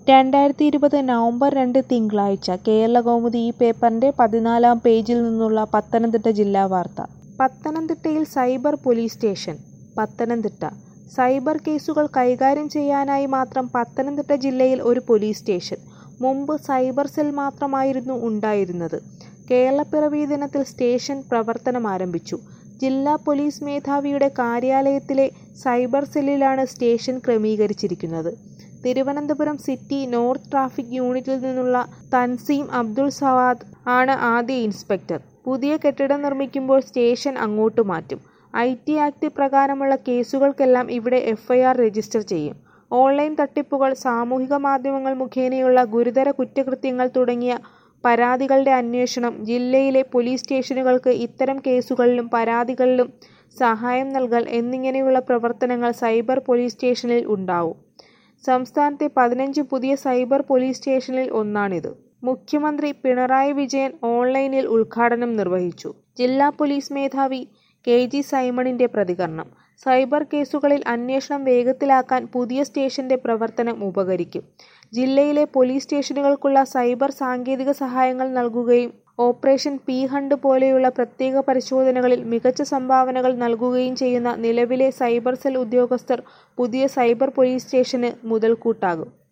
രണ്ടായിരത്തി ഇരുപത് നവംബർ രണ്ട് തിങ്കളാഴ്ച കേരളകൗമുദി ഈ പേപ്പറിന്റെ പതിനാലാം പേജിൽ നിന്നുള്ള പത്തനംതിട്ട ജില്ലാ വാർത്ത പത്തനംതിട്ടയിൽ cyber police station Pathanamthitta cyber കേസുകൾ കൈകാര്യം ചെയ്യാനായി മാത്രം പത്തനംതിട്ട ജില്ലയിൽ ഒരു പോലീസ് സ്റ്റേഷൻ മുമ്പ് സൈബർ സെൽ മാത്രമായിരുന്നു ഉണ്ടായിരുന്നത് കേരളപ്പിറവി ദിനത്തിൽ സ്റ്റേഷൻ പ്രവർത്തനമാരംഭിച്ചു ജില്ലാ പോലീസ് മേധാവിയുടെ കാര്യാലയത്തിലെ സൈബർ സെല്ലിലാണ് സ്റ്റേഷൻ ക്രമീകരിച്ചിരിക്കുന്നത് തിരുവനന്തപുരം സിറ്റി നോർത്ത് ട്രാഫിക് യൂണിറ്റിൽ നിന്നുള്ള തൻസീം അബ്ദുൾ സവാദ് ആണ് ആദ്യ ഇൻസ്പെക്ടർ പുതിയ കെട്ടിടം നിർമ്മിക്കുമ്പോൾ സ്റ്റേഷൻ അങ്ങോട്ട് മാറ്റും ഐ ടി ആക്ട് പ്രകാരമുള്ള കേസുകൾക്കെല്ലാം ഇവിടെ എഫ്ഐആർ രജിസ്റ്റർ ചെയ്യും ഓൺലൈൻ തട്ടിപ്പുകൾ സാമൂഹിക മാധ്യമങ്ങൾ മുഖേനയുള്ള ഗുരുതര കുറ്റകൃത്യങ്ങൾ തുടങ്ങിയ പരാതികളുടെ അന്വേഷണം ജില്ലയിലെ പോലീസ് സ്റ്റേഷനുകൾക്ക് ഇത്തരം കേസുകളിലും പരാതികളിലും സഹായം നൽകൽ എന്നിങ്ങനെയുള്ള പ്രവർത്തനങ്ങൾ സൈബർ പോലീസ് സ്റ്റേഷനിൽ ഉണ്ടാവും സംസ്ഥാനത്തെ പതിനഞ്ച് പുതിയ സൈബർ പോലീസ് സ്റ്റേഷനിൽ ഒന്നാണിത് മുഖ്യമന്ത്രി പിണറായി വിജയൻ ഓൺലൈനിൽ ഉദ്ഘാടനം നിർവഹിച്ചു ജില്ലാ പോലീസ് മേധാവി കെ ജി സൈമണിന്റെ പ്രതികരണം സൈബർ കേസുകളിൽ അന്വേഷണം വേഗത്തിലാക്കാൻ പുതിയ സ്റ്റേഷന്റെ പ്രവർത്തനം ഉപകരിക്കും ജില്ലയിലെ പോലീസ് സ്റ്റേഷനുകൾക്കുള്ള സൈബർ സാങ്കേതിക സഹായങ്ങൾ നൽകുകയും ഓപ്പറേഷൻ പി ഹണ്ട് പോലെയുള്ള പ്രത്യേക പരിശോധനകളിൽ മികച്ച സംഭാവനകൾ നൽകുകയും ചെയ്യുന്ന നിലവിലെ സൈബർ സെൽ ഉദ്യോഗസ്ഥർ പുതിയ സൈബർ പോലീസ് സ്റ്റേഷന് മുതൽക്കൂട്ടാകും